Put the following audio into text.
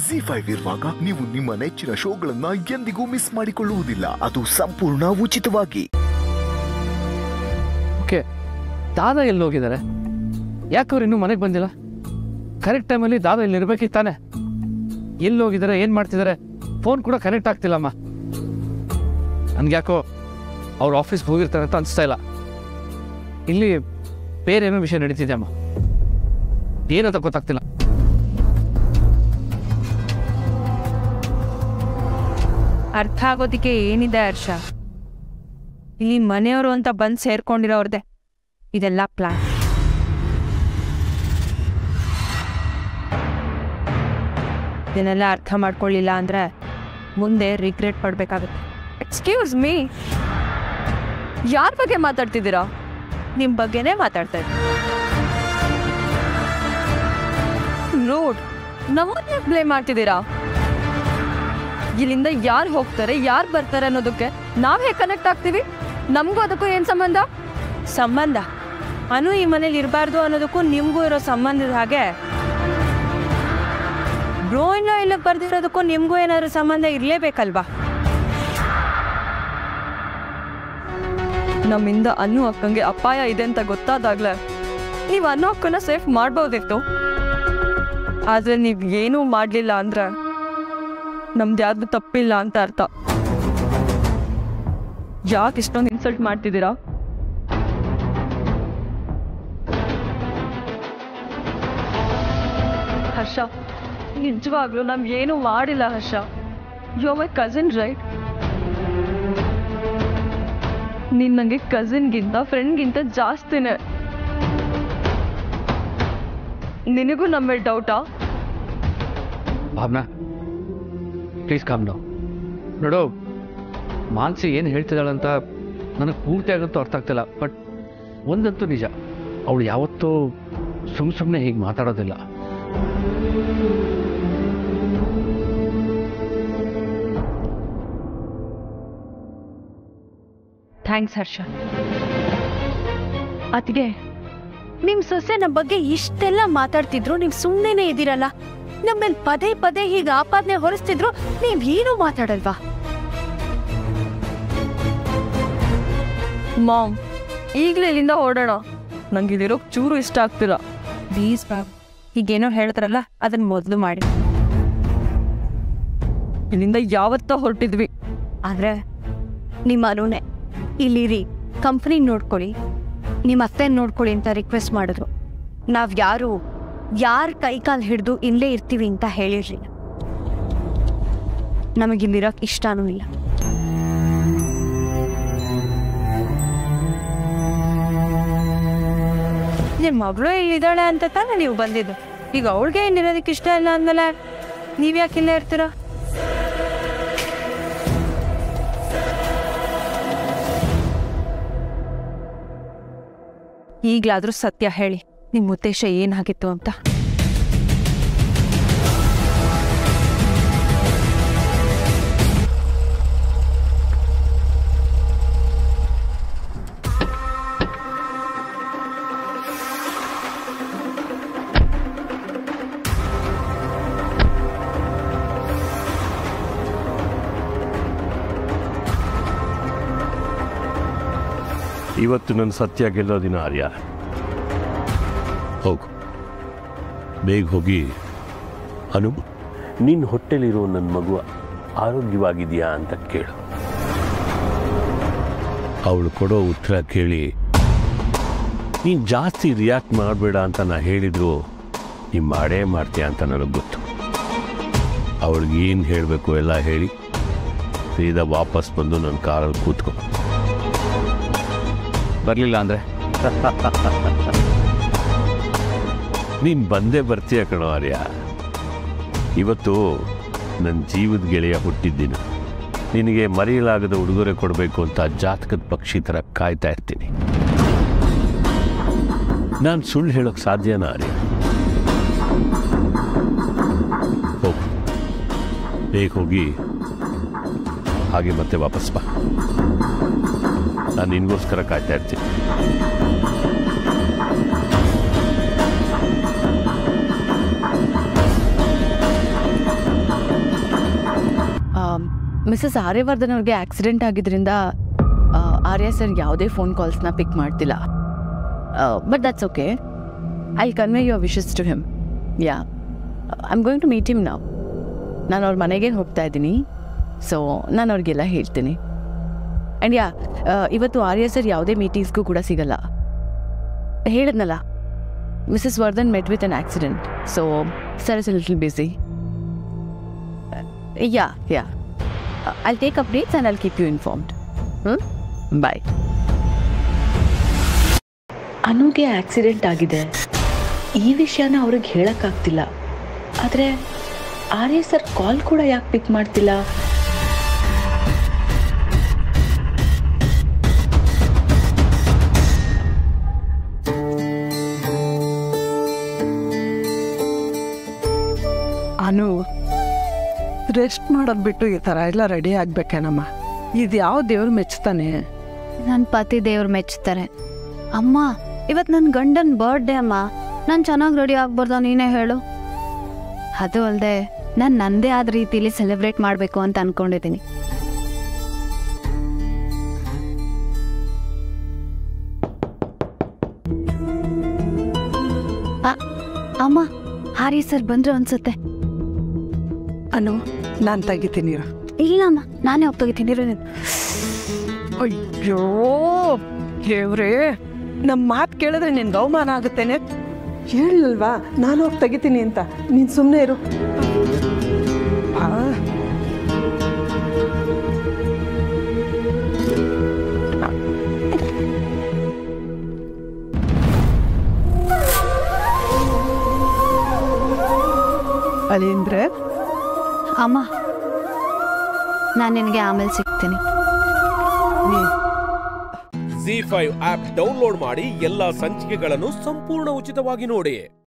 G five ಇರುವಾಗ ನೀವು ನಿಮ್ಮ ನೆಚ್ಚಿನ ಶೋಗಳನ್ನ ಎಂದಿಗೂ ಮಿಸ್ ಮಾಡಿಕೊಳ್ಳುವುದಿಲ್ಲ ಅದು ಸಂಪೂರ್ಣ ಉಚಿತವಾಗಿ ಓಕೆ ದಾದಾ ಎಲ್ಲಿ ಹೋಗಿದ್ದಾರೆ ಯಾಕೆ ಅವ್ರು ಇನ್ನೂ ಮನೆಗೆ ಬಂದಿಲ್ಲ ಕರೆಕ್ಟ್ ಟೈಮಲ್ಲಿ ದಾದಾ ಇಲ್ಲಿ ಇರ್ಬೇಕಿತ್ತು ತಾನೆ ಎಲ್ಲಿ ಹೋಗಿದ್ದಾರೆ ಏನು ಮಾಡ್ತಿದ್ದಾರೆ ಫೋನ್ ಕೂಡ ಕನೆಕ್ಟ್ ಆಗ್ತಿಲ್ಲಮ್ಮ ನನ್ಗೆ ಯಾಕೋ ಅವ್ರು ಆಫೀಸ್ಗೆ ಹೋಗಿರ್ತಾರೆ ಅಂತ ಅನಿಸ್ತಾ ಇಲ್ಲ ಇಲ್ಲಿ ಬೇರೆ ಏನೋ ವಿಷಯ ನಡೀತಿದೆ ಅಮ್ಮ ಏನಂತ ಗೊತ್ತಾಗ್ತಿಲ್ಲ ಅರ್ಥ ಆಗೋದಕ್ಕೆ ಏನಿದೆ ಹರ್ಷ ಇಲ್ಲಿ ಮನೆಯವರು ಅಂತ ಬಂದು ಸೇರ್ಕೊಂಡಿರೋರ್ದೆ ಇದೆಲ್ಲ ಪ್ಲಾನ್ ಇದನ್ನೆಲ್ಲ ಅರ್ಥ ಮಾಡ್ಕೊಳ್ಳಿಲ್ಲ ಅಂದ್ರೆ ಮುಂದೆ ರಿಗ್ರೆಟ್ ಪಡ್ಬೇಕಾಗುತ್ತೆ ಎಕ್ಸ್ಕ್ಯೂಸ್ ಮೀ ಯಾರ ಬಗ್ಗೆ ಮಾತಾಡ್ತಿದ್ದೀರಾ ನಿಮ್ಮ ಬಗ್ಗೆನೇ ಮಾತಾಡ್ತಾ ಇದ್ದೀನಿ ರೂಡ್ ನಮ್ಮನ್ನೇ ಬ್ಲೇಮ್ ಮಾಡ್ತಿದ್ದೀರಾ ಇಲ್ಲಿಂದ ಯಾರು ಹೋಗ್ತಾರೆ ಯಾರು ಬರ್ತಾರೆ ಅನ್ನೋದಕ್ಕೆ ನಾವ್ ಹೇಗೆ ಕನೆಕ್ಟ್ ಆಗ್ತೀವಿ ನಮಗೂ ಅದಕ್ಕೂ ಏನ್ ಸಂಬಂಧ ಸಂಬಂಧ ಅನು ಈ ಮನೇಲಿ ಇರಬಾರ್ದು ಅನ್ನೋದಕ್ಕೂ ನಿಮಗೂ ಇರೋ ಸಂಬಂಧದ ಹಾಗೆ ಬ್ರೋ ಇನ್ನೂ ಇಲ್ಲಕ್ಕೆ ಬರ್ದಿರೋದಕ್ಕೂ ನಿಮಗೂ ಏನಾದ್ರು ಸಂಬಂಧ ಇರಲೇಬೇಕಲ್ವಾ ನಮ್ಮಿಂದ ಅನ್ನು ಅಕ್ಕಂಗೆ ಅಪಾಯ ಇದೆ ಅಂತ ಗೊತ್ತಾದಾಗ್ಲೇ ನೀವು ಅನ್ನು ಅಕ್ಕನ ಸೇಫ್ ಮಾಡ್ಬೋದಿತ್ತು ಆದ್ರೆ ನೀವ್ ಏನೂ ಮಾಡ್ಲಿಲ್ಲ ಅಂದ್ರೆ ನಮ್ದು ಯಾವ್ದು ತಪ್ಪಿಲ್ಲ ಅಂತ ಅರ್ಥ ಯಾಕೆ ಇಷ್ಟೊಂದು ಇನ್ಸಲ್ಟ್ ಮಾಡ್ತಿದ್ದೀರಾ ಹರ್ಷ ನಿಜವಾಗ್ಲೂ ನಾವ್ ಏನು ಮಾಡಿಲ್ಲ Harsha you my cousin right ನೀನ್ ನಂಗೆ ಕಸಿನ್ಗಿಂತ ಫ್ರೆಂಡ್ಗಿಂತ ಜಾಸ್ತಿನೇ ನಿನಗೂ ನಮ್ಮ ಮೇಲೆ ಡೌಟಾ ಭಾವನಾ ಪ್ಲೀಸ್ ಕಾಮ್ ಡೌನ್ ನೋಡು ಮಾನ್ಸಿ ಏನು ಹೇಳ್ತಿದ್ದಾಳಂತ ನನಗೆ ಪೂರ್ತಿಯಾಗಂತೂ ಅರ್ಥ ಆಗ್ತಿಲ್ಲ ಬಟ್ ಒಂದಂತೂ ನಿಜ ಅವಳು ಯಾವತ್ತೂ ಸುಮ್ಮ ಸುಮ್ಮನೆ ಹೀಗೆ ಮಾತಾಡೋದಿಲ್ಲ ಥ್ಯಾಂಕ್ಸ್ ಹರ್ಷ ಅದ್ಗೆ ನಿಮ್ ಸೊಸೆ ನಮ್ಮ ಬಗ್ಗೆ ಇಷ್ಟೆಲ್ಲ ಮಾತಾಡ್ತಿದ್ರು ನೀವ್ ಸುಮ್ಮನೆ ಇದ್ದೀರಲ್ಲ ನಮ್ಮೇಲ್ ಪದೇ ಪದೇ ಹೀಗೆ ಆಪಾದನೆ ಹೊರಿಸ್ತಿದ್ರು ನೀವ್ ಏನು ಮಾತಾಡಲ್ವಾ ಮಾಮ್ ಈಗಲೇ ಇಲ್ಲಿಂದ ಹೊರಡೋಣ ನಂಗೆ ಇಲ್ಲಿರೋಕ್ ಚೂರು ಇಷ್ಟ ಆಗ್ತಿಲ್ಲ ಪ್ಲೀಸ್ ಬಾಬ್ ಹೀಗೇನೋ ಹೇಳ್ತಾರಲ್ಲ ಅದನ್ನ ಮೊದಲು ಮಾಡಿ ಇಲ್ಲಿಂದ ಯಾವತ್ತ ಹೊರಟಿದ್ವಿ ಆದ್ರೆ ನಿಮ್ಮ ಅನುನೆ ಇಲ್ಲಿರಿ ಕಂಪ್ನಿ ನೋಡ್ಕೊಳ್ಳಿ ನಿಮ್ಮ ಅತ್ತೆ ನೋಡ್ಕೊಳ್ಳಿ ಅಂತ ರಿಕ್ವೆಸ್ಟ್ ಮಾಡಿದ್ರು ನಾವ್ ಯಾರು ಯಾರ ಕೈಕಾಲು ಹಿಡಿದು ಇಲ್ಲೇ ಇರ್ತೀವಿ ಅಂತ ಹೇಳಿರ್ಲಿಲ್ಲ ನಮಗಿಲ್ಲಿರೋಕ್ ಇಷ್ಟನೂ ಇಲ್ಲ ನಿಮ್ಮ ಮಗಳು ಇಲ್ಲಿದ್ದಾಳೆ ಅಂತ ತಾನೇ ನೀವು ಬಂದಿದ್ದು ಈಗ ಅವಳಿಗೆ ಇಲ್ಲಿರೋದಕ್ಕೆ ಇಷ್ಟ ಇಲ್ಲ ಅಂದಮೇಲೆ ನೀವು ಯಾಕೆ ಇಲ್ಲೇ ಇರ್ತೀರಾ ಈಗಲಾದ್ರೂ ಸತ್ಯ ಹೇಳಿ ನಿಮ್ಮ ಉದ್ದೇಶ ಏನಾಗಿತ್ತು ಅಂತ ಇವತ್ತು ನನ್ನ ಸತ್ಯ ಗೆಲ್ಲೋ ದಿನ ಆರ್ಯ ಹೋಗು ಬೇಗ ಹೋಗಿ ಅನು ನಿನ್ನ ಹೊಟ್ಟೆಲಿರೋ ನನ್ನ ಮಗು ಆರೋಗ್ಯವಾಗಿದೆಯಾ ಅಂತ ಕೇಳು ಅವಳು ಕೊಡೋ ಉತ್ತರ ಕೇಳಿ ನೀನು ಜಾಸ್ತಿ ರಿಯಾಕ್ಟ್ ಮಾಡಬೇಡ ಅಂತ ನಾ ಹೇಳಿದ್ರು ನೀ ಮಾಡೇ ಮಾಡ್ತೀಯ ಅಂತ ನನಗೆ ಗೊತ್ತು ಅವಳಿಗೆ ಏನು ಹೇಳಬೇಕು ಎಲ್ಲ ಹೇಳಿ ಸೀದಾ ವಾಪಸ್ ಬಂದು ನನ್ನ ಕಾರಲ್ಲಿ ಕೂತ್ಕೊ ಬರಲಿಲ್ಲ ಅಂದರೆ ನೀನು ಬಂದೇ ಬರ್ತೀಯ ಕಣೋ ಆರ್ಯ ಇವತ್ತು ನನ್ನ ಜೀವದ ಗೆಳೆಯ ಹುಟ್ಟಿದ್ದಿನ ನಿನಗೆ ಮರೆಯಲಾಗದ ಉಡುಗೊರೆ ಕೊಡಬೇಕು ಅಂತ ಜಾತಕದ ಪಕ್ಷಿ ಥರ ಕಾಯ್ತಾ ಇರ್ತೀನಿ ನಾನು ಸುಳ್ಳು ಹೇಳೋಕ್ಕೆ ಸಾಧ್ಯನಾ ಆರ್ಯ ಹೋಗು ಬೇಗ ಹೋಗಿ ಹಾಗೆ ಮತ್ತೆ ವಾಪಸ್ ಬಾ ನಾನು ನಿನಗೋಸ್ಕರ ಕಾಯ್ತಾ ಇರ್ತೀನಿ ಮಿಸಸ್ ಆರ್ಯವರ್ಧನ್ ಅವ್ರಿಗೆ ಆಕ್ಸಿಡೆಂಟ್ ಆಗಿದ್ರಿಂದ ಆ, ಆರ್ಯ ಸರ್ ಯಾವುದೇ ಫೋನ್ ಕಾಲ್ಸ್ನ ಪಿಕ್ ಮಾಡ್ತಿಲ್ಲ but that's okay I convey your wishes to him yeah I am going to meet him ನಾವು ನಾನು ಅವ್ರ ಮನೆಗೆ ಹೋಗ್ತಾ ಇದ್ದೀನಿ ಸೊ ನಾನು ಅವ್ರಿಗೆಲ್ಲ ಹೇಳ್ತೀನಿ ಆ್ಯಂಡ್ ಯಾ ಇವತ್ತು ಆರ್ಯ ಸರ್ ಯಾವುದೇ ಮೀಟಿಂಗ್ಸ್ಗೂ ಕೂಡ ಸಿಗಲ್ಲ ಹೇಳಿದ್ನಲ್ಲ Mrs Vardhan met with an accident so sir is little busy yeah yeah I'll take updates and I'll keep you informed ಹ್ಞೂ ಬಾಯ್ ಅನುಗೆ ಆಕ್ಸಿಡೆಂಟ್ ಆಗಿದೆ ಈ ವಿಷಯನ ಅವ್ರಿಗೆ ಹೇಳೋಕ್ಕಾಗ್ತಿಲ್ಲ ಆದರೆ ಆರ್ಯ ಸರ್ ಕಾಲ್ ಕೂಡ ಯಾಕೆ ಪಿಕ್ ಮಾಡ್ತಿಲ್ಲ ಅನು ರೆಸ್ಟ್ ಮಾಡೋದು ಬಿಟ್ಟು ಈ ಥರ ಎಲ್ಲ ರೆಡಿ ಆಗ್ಬೇಕೇನಮ್ಮ ಇದು ಯಾವ ದೇವ್ರು ಮೆಚ್ತಾನೆ ನನ್ನ ಪತಿ ದೇವ್ರು ಮೆಚ್ತಾರೆ ಅಮ್ಮ ಇವತ್ತು ನನ್ನ ಗಂಡನ ಬರ್ಡೇ ಅಮ್ಮ ನಾನು ಚೆನ್ನಾಗಿ ರೆಡಿ ಆಗ್ಬಾರ್ದ ನೀನೇ ಹೇಳು ಅದು ಅಲ್ಲದೆ ನಾನು ನನ್ನದೇ ಆದ ರೀತಿಲಿ ಸೆಲೆಬ್ರೇಟ್ ಮಾಡಬೇಕು ಅಂತ ಅನ್ಕೊಂಡಿದ್ದೀನಿ ಅ- ಅಮ್ಮ ಹಾರಿ ಸರ್ ಬಂದ್ರು ಅನ್ಸುತ್ತೆ ಅನು ನಾನು ತೆಗಿತೀನಿ ಇರು. ಇಲ್ಲ ಅಮ್ಮ ನಾನೇ ಹೋಗ್ತೋಗಿದ್ದೀನಿ ಅಯ್ಯೋ ದೇವ್ರೇ ನಮ್ಮ ಮಾತು ಕೇಳಿದ್ರೆ ನಿನ್ಗೆ ಅವಮಾನ ಆಗುತ್ತೇನೆ ಹೇಳಿಲ್ವಾ ನಾನು ಹೋಗಿ ತೆಗಿತೀನಿ ಅಂತ ನೀನು ಸುಮ್ಮನೆ ಇರು ಆ. ಅಳಿಂದ್ರೆ ಅಮ್ಮ ನಾನು ನಿನಗೆ ಆಮೇಲೆ ಸಿಗ್ತೀನಿ ಜಿ ಫೈವ್ ಆಪ್ ಡೌನ್ಲೋಡ್ ಮಾಡಿ ಎಲ್ಲಾ ಸಂಚಿಕೆಗಳನ್ನು ಸಂಪೂರ್ಣ ಉಚಿತವಾಗಿ ನೋಡಿ